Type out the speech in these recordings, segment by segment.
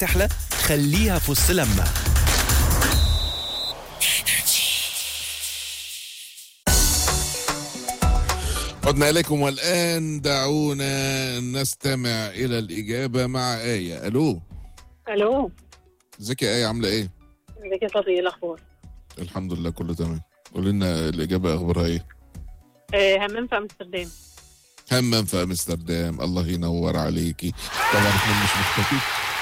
تحلى خليها في وسط لما عدنا إليكم والآن دعونا نستمع إلى الإجابة مع آية ألو الو ازيك يا آية عاملة إيه؟ ازيك يا صبري ايه الاخبار؟ الحمد لله كله تمام قولي لنا الإجابة أخبارها إيه؟ آه همام في امستردام همام في أمستردام الله ينور عليكي طبعا احنا مش محتاجين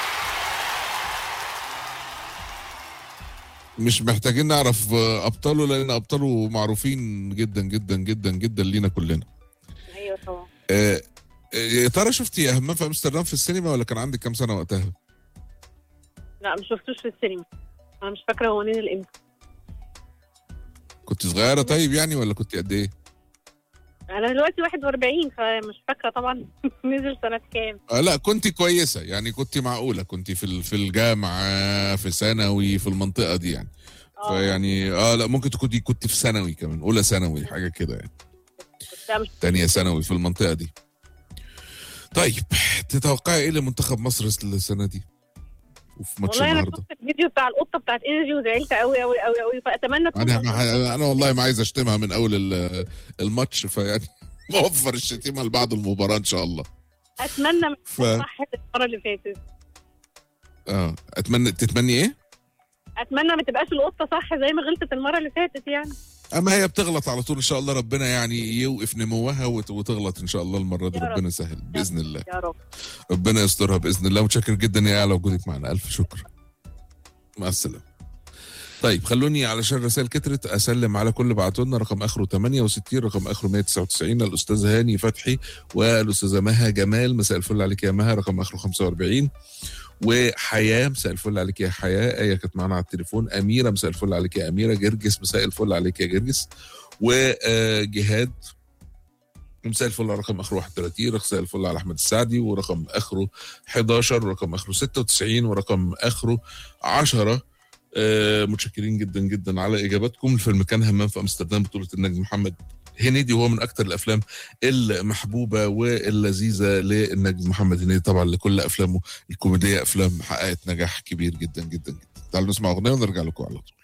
مش محتاجين نعرف أبطاله لأن أبطاله معروفين جدا جدا جدا جدا لينا كلنا ايوه طبعا آه، آه، يا ترى شفتي يا همام في أمستردام في السينما ولا كان عندك كام سنة وقتها؟ لا مش شفتوش في السينما انا مش فاكره هو نزل امتى كنت صغيرة طيب يعني ولا كنت قد إيه؟ انا دلوقتي 41 فمش فاكره طبعا نزل سنه كام آه لا كنت كويسة يعني كنت معقولة كنت في ال- في الجامعة في ثانوي في المنطقة دي يعني اه فيعني اه لا ممكن تكوني كنت في ثانوي كمان أولى ثانوي حاجة كده يعني كنت- لا مش تانية ثانوي في المنطقة دي طيب تتوقعي ايه لمنتخب مصر السنة دي؟ وفي ماتش والله انا النهارده شفت الفيديو بتاع القطه بتاعت انرجي وزعلت قوي قوي قوي قوي فاتمنى تكون انا انا أنا والله ما عايز اشتمها من اول ال- الماتش فيعني موفر الشتيمة لبعد المباراة ان شاء الله اتمنى ما ف تكون صح المره اللي فاتت اه اتمنى تتمني ايه؟ اتمنى ما تبقاش القطه صح زي ما غلطت المره اللي فاتت يعني اما هي بتغلط على طول ان شاء الله ربنا يعني يوقف نموها وت- وتغلط ان شاء الله المره دي يا رب. ربنا يسهل باذن الله يا رب ربنا يسترها باذن الله متشكر جدا يا على وجودك معنا الف شكر مع السلامه طيب خلوني علشان رسائل كترت اسلم على كل بعتوا لنا رقم اخره 68 رقم اخره 199 الاستاذ هاني فتحي والاستاذه مها جمال مساء الفل عليك يا مها رقم اخره 45 وحياه مساء الفل عليك يا حياه ايه كانت معانا على التليفون اميره مساء الفل عليك يا اميره جرجس مساء الفل عليك يا جرجس وجهاد مساء الفل على رقم اخره 31 مساء الفل على احمد السعدي ورقم اخره 11 ورقم اخره 96 ورقم اخره 10 آه متشكرين جدا جدا على اجاباتكم الفيلم كان همام في امستردام بطوله النجم محمد هنيدي وهو من اكثر الافلام المحبوبه واللذيذه للنجم محمد هنيدي طبعا لكل افلامه الكوميديه افلام حققت نجاح كبير جدا جدا جدا تعالوا نسمع اغنيه ونرجع لكم على طول